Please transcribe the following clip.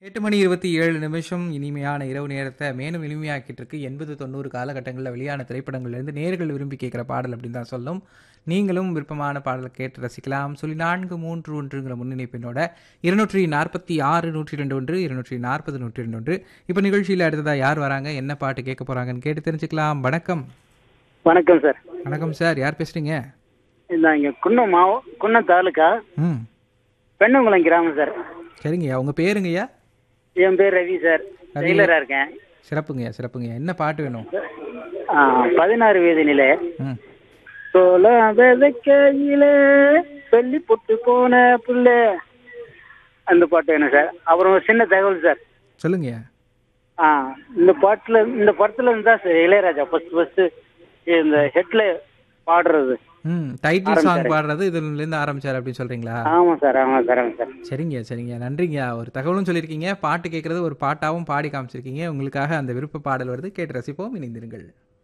எட்டு மணி இருபத்தி ஏழு நிமிஷம் இனிமையான இரவு நேரத்தை மேலும் இனிமையாக்கிட்டு இருக்கு எண்பது தொண்ணூறு காலகட்டங்களில் வெளியான திரைப்படங்கள்லேருந்து நேர்கள் விரும்பி கேட்குற பாடல் அப்படின்னு தான் சொல்லும் நீங்களும் விருப்பமான பாடலை கேட்டு ரசிக்கலாம் சொல்லி நான்கு மூன்று ஒன்றுங்கிற முன்னிணைப்பினோட இருநூற்றி நாற்பத்தி ஆறு நூற்றி ரெண்டு ஒன்று இருநூற்றி நாற்பது நூற்றி ரெண்டு ஒன்று இப்போ நிகழ்ச்சியில் அடுத்ததாக யார் வராங்க என்ன பாட்டு கேட்க போகிறாங்கன்னு கேட்டு தெரிஞ்சுக்கலாம் வணக்கம் வணக்கம் சார் வணக்கம் சார் யார் பேசுகிறீங்க இந்த இங்க குன்னம் மாவ குன்னம் தாலுக்கா ம் பெண்ணங்குளம் கிராமம் சார் சரிங்கய்யா உங்கள் பேருங்கய்யா என் பேர் ரவி சார் டெய்லரா இருக்கேன் சிறப்புங்கய்யா சிறப்புங்கய்யா என்ன பாட்டு வேணும் ஆ, பதினாறு வயது நிலை ம் சோள விதைக்கையிலே சொல்லி புட்டு போன புள்ள அந்த பாட்டு வேணும் சார் அப்புறம் ஒரு சின்ன தகவல் சார் சொல்லுங்கய்யா ஆ இந்த பாட்டுல இந்த படத்துல இருந்து தான் சார் இளையராஜா ஃபர்ஸ்ட் ஃபர்ஸ்ட் இந்த ஹெட்ல பாடுறது ம் டைட்டில் சாங் பாடுறது இதுலேருந்து ஆரம்பிச்சார் அப்படின்னு சொல்கிறீங்களா ஆமா சார் ஆமா சார் ஆமா சார் சரிங்க சரிங்க நன்றிங்க ஒரு தகவலும் சொல்லியிருக்கீங்க பாட்டு கேட்குறது ஒரு பாட்டாவும் பாடி காமிச்சிருக்கீங்க உங்களுக்காக அந்த விருப்ப பாடல் வருது கேட்டு ரசிப்போம் இணைந்திருங்கள்